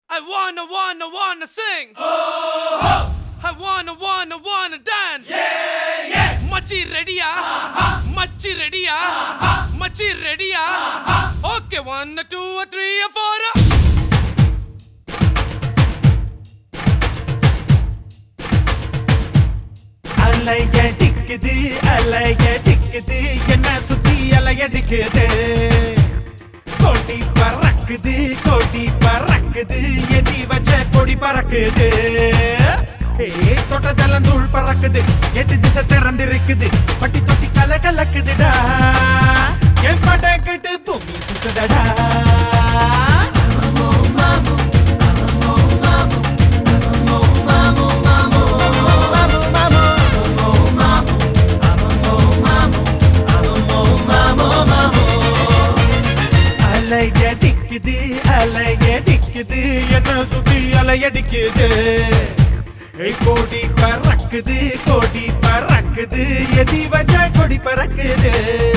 I wanna, wanna, wanna sing. I wanna, wanna, wanna dance. Yeah, yeah. மச்சி ரெடியா மச்சி ரெடியா மச்சி ரெடியா okay one two three four அலைய டிக்குது அலைய டிக்குது என்ன சுத்தி அலையடிக்குது கொடி பறக்குது கொடி பறக்குது எதி வச்ச கொடி பறக்குது ஏ தொட்டதெல்லாம் தூள் பறக்குது எட்டு திசை திறந்திருக்குது பட்டி தொட்டி கல கலக்குதுடா என் பட கட்டு பூமி சுத்துதடா அலைய டிக்குது அலைய டிக்குது என்ன சுத்தி அலையடிக்குது ஏய் கோடி பறக்குது கோடி பறக்குது எதி வச்ச கொடி பறக்குது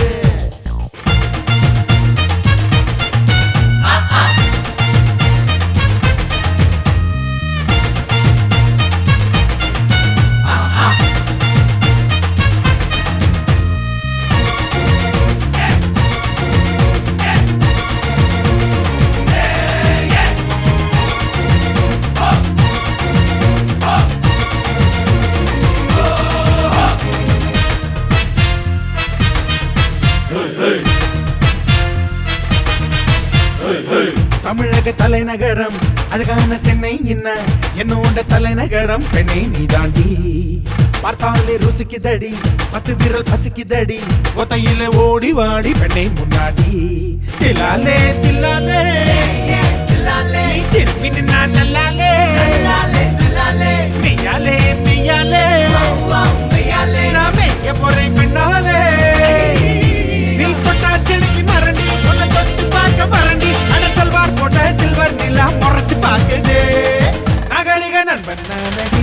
தமிழக தலைநகரம் அழகான சென்னை என்ன என்னோட தலைநகரம் பெண்ணை நீதாண்டி பார்த்தாலே ருசிக்குதடி பத்து விரல் பசிக்குதடி ஒத்தையில ஓடி வாடி பெண்ணை முன்னாடி தில்லாலே தில்லாலே நீ திரும்பி நின்னா நல்லாலே மெய்யாலே மெய்யாலே நான் மெய்ய போறேன் பெண்ணாலே நீ தொட்டா செடிக்கு மறண்டி உன்னை தொட்டு பார்க்க மறண்டி அட சல்வார் போட்ட சில்வர் நிலா முறைச்சு பார்க்குது நகரிக நண்பன் நானடி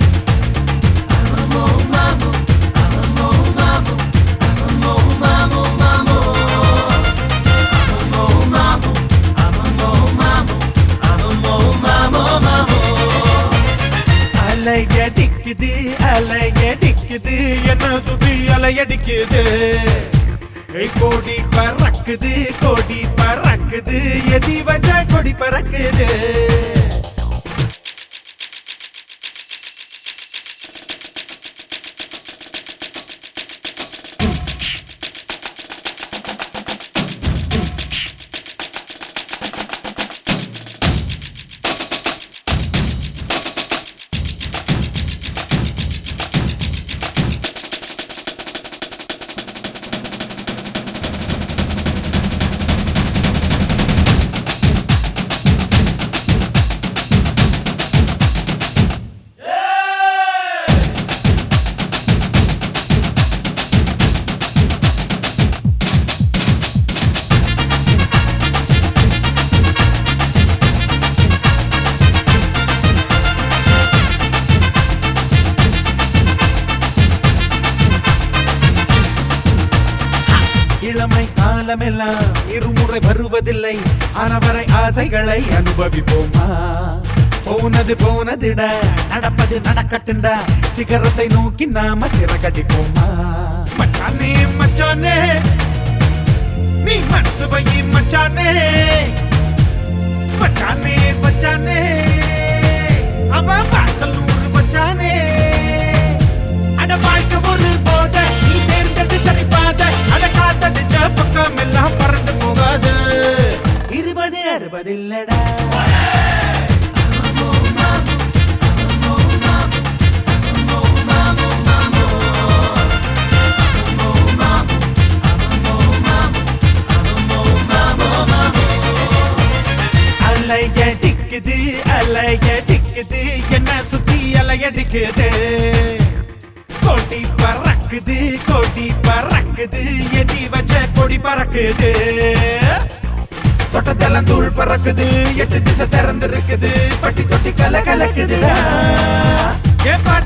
அலைய டிக்குது அலைய டிக்குது என்ன சுத்தி அலையடிக்குது ஏய் கோடி பறக்குது கோடி பறக்குது எதி வச்ச கொடி பறக்குது இளமை காலமெல்லாம் இருமுறை வருவதில்லை ஆனவரை ஆசைகளை அனுபவிப்போமா போனது போனதுடா நடப்பது நடக்கட்டுண்டா சிகரத்தை நோக்கி நாம சிறகடிப்போமா மச்சானே மச்சானே நீ மனசு வை மச்சானே மச்சானே மச்சானே அவன் வாசல் நூறு மச்சானே அட வாழ்க்கை ஒரு போத நீ தேர்ந்தெடு சரி பாத அட காத்தடிச்ச பக்கம் எல்லாம் பறந்து போகாது இருபது அறுபது இல்லடா அலைய டிக்குது அலைய டிக்குது என்ன சுத்தி அலையடிக்குது கொடி பறக்குது கொடி பறக்குது எதி வச்ச கொடி பறக்குது தொட்டதெல்லாம் தூள் பறக்குது எட்டு திசை திறந்து இருக்குது பட்டி தொட்டி கல கலக்குதுடா ஏன்